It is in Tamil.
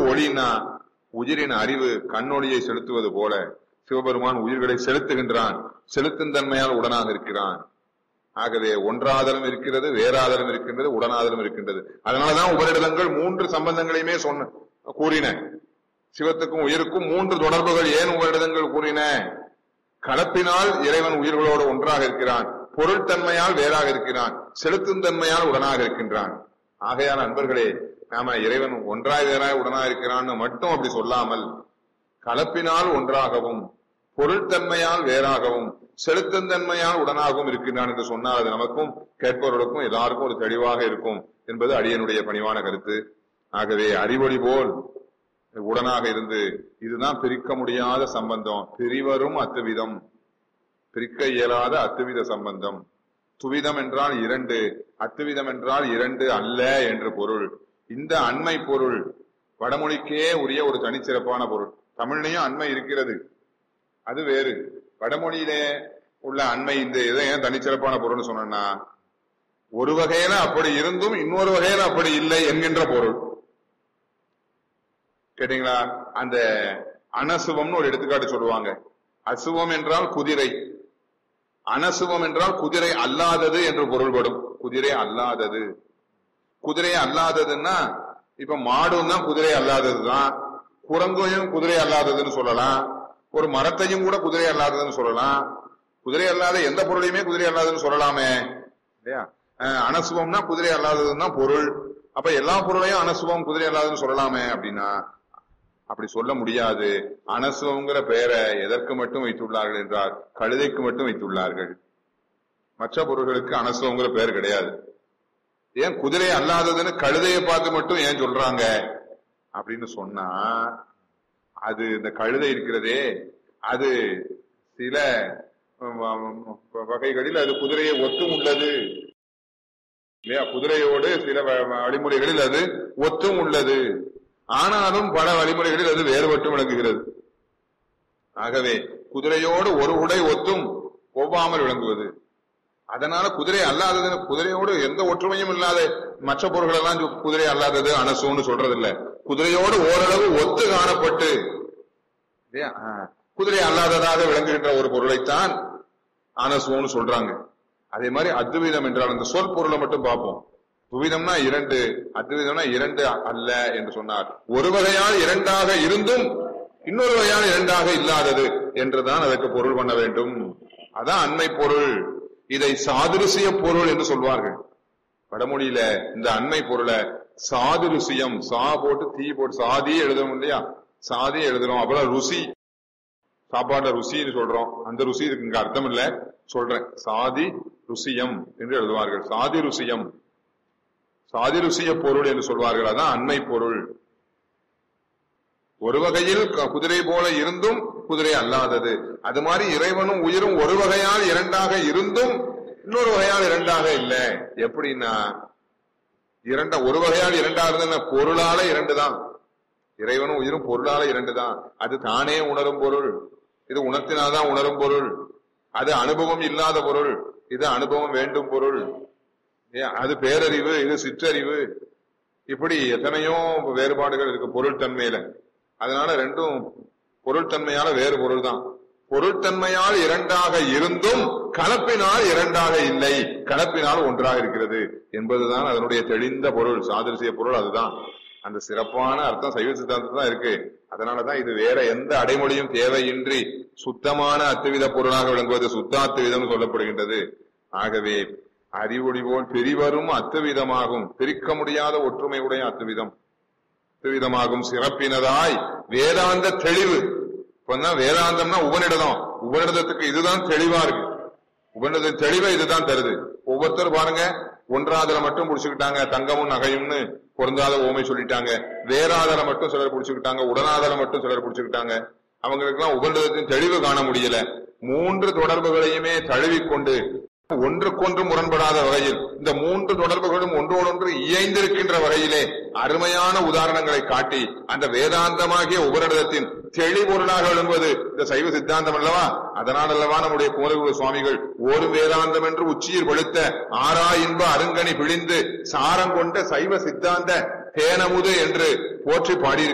ஒளினா உயிரின் அறிவு கண்ணொளியை செலுத்துவது போல சிவபெருமான் உயிர்களை செலுத்துகின்றான் செலுத்தும் தன்மையால் உடனாக இருக்கிறான் ஆகவே ஒன்றாதலும் இருக்கிறது வேறாதலும் இருக்கின்றது உடனாதலும் இருக்கின்றது அதனாலதான் உபரிடங்கள் மூன்று சம்பந்தங்களையுமே சொன்ன கூறின சிவத்துக்கும் உயிருக்கும் மூன்று தொடர்புகள் ஏன் உபரிடங்கள் கூறின கலப்பினால் இறைவன் உயிர்களோடு ஒன்றாக இருக்கிறான் பொருள் தன்மையால் வேறாக இருக்கிறான் செலுத்தும் தன்மையால் உடனாக இருக்கின்றான் ஆகையால் அன்பர்களே நாம இறைவன் ஒன்றாய் வேறாய் உடனாக இருக்கிறான்னு மட்டும் அப்படி சொல்லாமல் கலப்பினால் ஒன்றாகவும் பொருள் தன்மையால் வேறாகவும் செலுத்தும் தன்மையால் உடனாகவும் இருக்கின்றான் என்று சொன்னால் அது நமக்கும் கேட்பவர்களுக்கும் எல்லாருக்கும் ஒரு தெளிவாக இருக்கும் என்பது அடியனுடைய பணிவான கருத்து ஆகவே அறிவொளி போல் உடனாக இருந்து இதுதான் பிரிக்க முடியாத சம்பந்தம் பிரிவரும் அத்துவிதம் பிரிக்க இயலாத அத்துவித சம்பந்தம் துவிதம் என்றால் இரண்டு அத்துவிதம் என்றால் இரண்டு அல்ல என்று பொருள் இந்த அண்மை பொருள் வடமொழிக்கே உரிய ஒரு தனிச்சிறப்பான பொருள் தமிழ்லையும் அண்மை இருக்கிறது அது வேறு வடமொழியிலே உள்ள அண்மை இந்த இதை ஏன் தனிச்சிறப்பான பொருள்னு சொன்னா ஒரு வகையில அப்படி இருந்தும் இன்னொரு வகையில அப்படி இல்லை என்கின்ற பொருள் கேட்டீங்களா அந்த அனசுவம்னு ஒரு எடுத்துக்காட்டு சொல்லுவாங்க அசுவம் என்றால் குதிரை அனசுவம் என்றால் குதிரை அல்லாதது என்று பொருள்படும் குதிரை அல்லாதது குதிரை அல்லாததுன்னா இப்ப மாடும் தான் குதிரை அல்லாததுதான் குரங்கையும் குதிரை அல்லாததுன்னு சொல்லலாம் ஒரு மரத்தையும் கூட குதிரை அல்லாததுன்னு சொல்லலாம் குதிரை அல்லாத எந்த பொருளையுமே குதிரை அல்லாததுன்னு சொல்லலாமே இல்லையா அஹ் அனசுவம்னா குதிரை அல்லாததுன்னு தான் பொருள் அப்ப எல்லா பொருளையும் அனசுவம் குதிரை அல்லாததுன்னு சொல்லலாமே அப்படின்னா அப்படி சொல்ல முடியாது அனசுவங்கிற பெயரை எதற்கு மட்டும் வைத்துள்ளார்கள் என்றால் கழுதைக்கு மட்டும் வைத்துள்ளார்கள் மற்ற பொருள்களுக்கு அனசுவங்கிற பெயர் கிடையாது ஏன் குதிரை அல்லாததுன்னு கழுதையை பார்த்து மட்டும் ஏன் சொல்றாங்க அப்படின்னு சொன்னா அது இந்த கழுதை இருக்கிறதே அது சில வ- வகைகளில் அது குதிரையை ஒத்தும் உள்ளது இல்லையா குதிரையோடு சில வ- வழிமுறைகளில் அது ஒத்தும் உள்ளது ஆனாலும் பல வழிமுறைகளில் அது வேறுபட்டு விளங்குகிறது ஆகவே குதிரையோடு ஒரு உடை ஒத்தும் ஒவ்வாமல் விளங்குவது அதனால குதிரை அல்லாதது குதிரையோடு எந்த ஒற்றுமையும் இல்லாத மற்ற பொருள்கள் எல்லாம் சொ- குதிரை அல்லாதது அனசுன்னு சொல்றது இல்ல குதிரையோடு ஓரளவு ஒத்து காணப்பட்டு இல்லையா? ஆ. குதிரை அல்லாததாக விளங்குகின்ற ஒரு பொருளைத்தான் அனசுன்னு சொல்றாங்க அதே மாதிரி அத்விதம் என்றால் அந்த சொல் பொருளை மட்டும் பார்ப்போம் துவிதம்னா இரண்டு அத்விதம்னா இரண்டு அல்ல என்று சொன்னார் ஒரு வகையால் இரண்டாக இருந்தும் இன்னொரு வகையால் இரண்டாக இல்லாதது என்றுதான் அதற்கு பொருள் பண்ண வேண்டும் அதான் அண்மை பொருள் இதை சாதுரிசிய பொருள் என்று சொல்வார்கள் வடமொழியில இந்த அண்மை பொருளை சாதுரிசியம் சா போட்டு தீ போட்டு சாதி எழுதணும் இல்லையா சாதி எழுதுறோம் அப்புறம் ருசி சாப்பாடுல ருசின்னு சொல்றோம் அந்த ருசி இதுக்கு இங்க அர்த்தம் இல்ல சொல்றேன் சாதி ருசியம் என்று எழுதுவார்கள் சாதி ருசியம் சாதி ருசிய பொருள் என்று சொல்வார்கள் அதான் அண்மை பொருள் ஒரு வகையில் க- குதிரை போல இருந்தும் குதிரை அல்லாதது அது மாதிரி இறைவனும் உயிரும் ஒரு வகையால் இரண்டாக இருந்தும் இன்னொரு வகையால் இரண்டாக இல்ல எப்படின்னா இரண்ட ஒரு வகையால் இரண்டா இருந்ததுன்னா பொருளால இரண்டு தான் இறைவனும் உயிரும் பொருளால இரண்டு தான் அது தானே உணரும் பொருள் இது உணர்த்தினாதான் உணரும் பொருள் அது அனுபவம் இல்லாத பொருள் இது அனுபவம் வேண்டும் பொருள் ஏன், அது பேரறிவு இது சிற்றறிவு இப்படி எத்தனையோ வேறுபாடுகள் இருக்கு பொருள் தன்மையில அதனால ரெண்டும் பொருள் தன்மையால வேறு பொருள் தான் பொருள் தன்மையால் இரண்டாக இருந்தும் கலப்பினால் இரண்டாக இல்லை கலப்பினால் ஒன்றாக இருக்கிறது என்பதுதான் அதனுடைய தெளிந்த பொருள் சாதிரிசிய பொருள் அதுதான் அந்த சிறப்பான அர்த்தம் சைவ சித்தாந்தத்தில் தான் இருக்கு அதனாலதான் இது வேற எந்த அடைமொழியும் தேவையின்றி சுத்தமான அத்துவித பொருளாக விளங்குவது சுத்தாத்துவிதம் சொல்லப்படுகின்றது ஆகவே அறிவொளி போல் பிரிவரும் அத்துவிதமாகும் பிரிக்க முடியாத ஒற்றுமை உடைய அத்துவிதம் அத்துவிதமாகும் சிறப்பினதாய் வேதாந்த தெளிவு இப்பதான் வேதாந்தம்னா உபனிடதம் உபனிடதத்துக்கு இதுதான் தெளிவா இருக்கு உபனிடத தெளிவை இதுதான் தருது ஒவ்வொருத்தரும் பாருங்க ஒன்றாதல மட்டும் புடிச்சுக்கிட்டாங்க தங்கமும் நகையும்னு பொருந்தாத ஓமை சொல்லிட்டாங்க வேறாதல மட்டும் சிலர் புடிச்சுக்கிட்டாங்க உடனாதல மட்டும் சிலர் புடிச்சுக்கிட்டாங்க அவங்களுக்கு எல்லாம் உபனிடதத்தின் தெளிவு காண முடியல மூன்று தொடர்புகளையுமே தழுவிக்கொண்டு ஒன்றுக்கொன்று முரண்படாத வகையில் இந்த மூன்று தொடர்புகளும் ஒன்றோடொன்று இயைந்திருக்கின்ற வகையிலே அருமையான உதாரணங்களை காட்டி அந்த வேதாந்தமாகிய உபரிடத்தின் தெளிபொருளாக விளங்குவது இந்த சைவ சித்தாந்தம் அல்லவா அதனால் அல்லவா நம்முடைய குமரகுரு சுவாமிகள் ஒரு வேதாந்தம் என்று உச்சியில் வெளுத்த ஆறா இன்ப அருங்கனி பிழிந்து சாரம் கொண்ட சைவ சித்தாந்த தேனமுது என்று போற்றி பாடி